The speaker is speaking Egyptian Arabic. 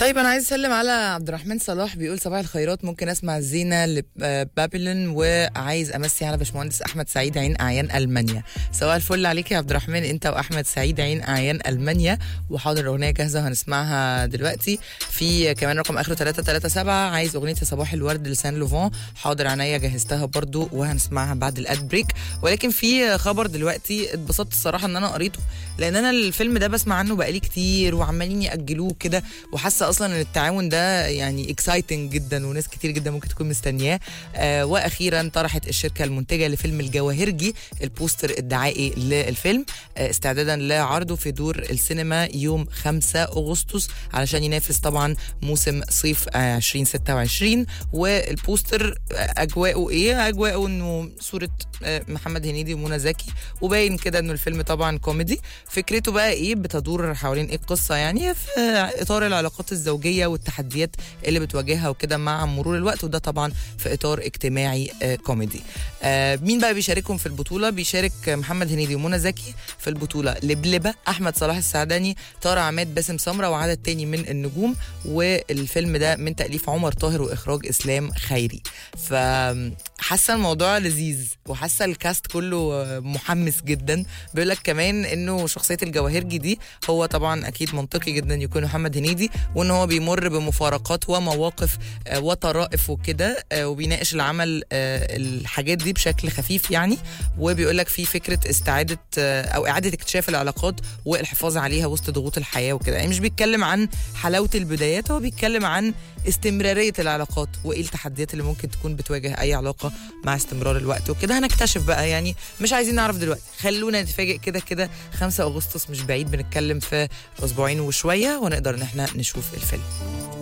طيب انا عايز اسلم على عبد الرحمن صلاح بيقول صباح الخيرات ممكن اسمع الزينه لبابلون وعايز امسي على باشمهندس احمد سعيد عين اعيان المانيا صباح الفل عليك يا عبد الرحمن انت واحمد سعيد عين اعيان المانيا وحاضر اغنيه جاهزه هنسمعها دلوقتي في كمان رقم اخره 337 عايز اغنيه صباح الورد لسان لوفون حاضر عينيا جهزتها برضو وهنسمعها بعد الاد بريك ولكن في خبر دلوقتي اتبسطت الصراحه ان انا قريته لان انا الفيلم ده بسمع عنه بقالي كتير وعمالين ياجلوه كده وحاسه اصلا ان التعاون ده يعني اكسايتنج جدا وناس كتير جدا ممكن تكون مستنياه آه واخيرا طرحت الشركه المنتجه لفيلم الجواهرجي البوستر الدعائي للفيلم آه استعدادا لعرضه في دور السينما يوم 5 اغسطس علشان ينافس طبعا موسم صيف آه 2026 والبوستر آه اجواءه ايه اجواءه انه صوره آه محمد هنيدي ومنى زكي وباين كده انه الفيلم طبعا كوميدي فكرته بقى ايه بتدور حوالين ايه القصه يعني في اطار العلاقات الزوجيه والتحديات اللي بتواجهها وكده مع مرور الوقت وده طبعا في اطار اجتماعي آه كوميدي آه مين بقى بيشاركهم في البطوله بيشارك محمد هنيدي ومنى زكي في البطوله لبلبه احمد صلاح السعداني طارق عماد باسم سمره وعدد تاني من النجوم والفيلم ده من تاليف عمر طاهر واخراج اسلام خيري فحاسه الموضوع لذيذ وحاسه الكاست كله محمس جدا بيقول لك كمان انه شخصيه الجواهرجي دي هو طبعا اكيد منطقي جدا يكون محمد هنيدي وان هو بيمر بمفارقات ومواقف وطرائف وكده وبيناقش العمل الحاجات دي بشكل خفيف يعني وبيقول لك في فكره استعاده او اعاده اكتشاف العلاقات والحفاظ عليها وسط ضغوط الحياه وكده يعني مش بيتكلم عن حلاوه البدايات هو بيتكلم عن استمراريه العلاقات وايه التحديات اللي ممكن تكون بتواجه اي علاقه مع استمرار الوقت وكده هنكتشف بقى يعني مش عايزين نعرف دلوقتي خلونا نتفاجئ كده كده 5 اغسطس مش بعيد بنتكلم في اسبوعين وشويه ونقدر ان احنا نشوف الفيلم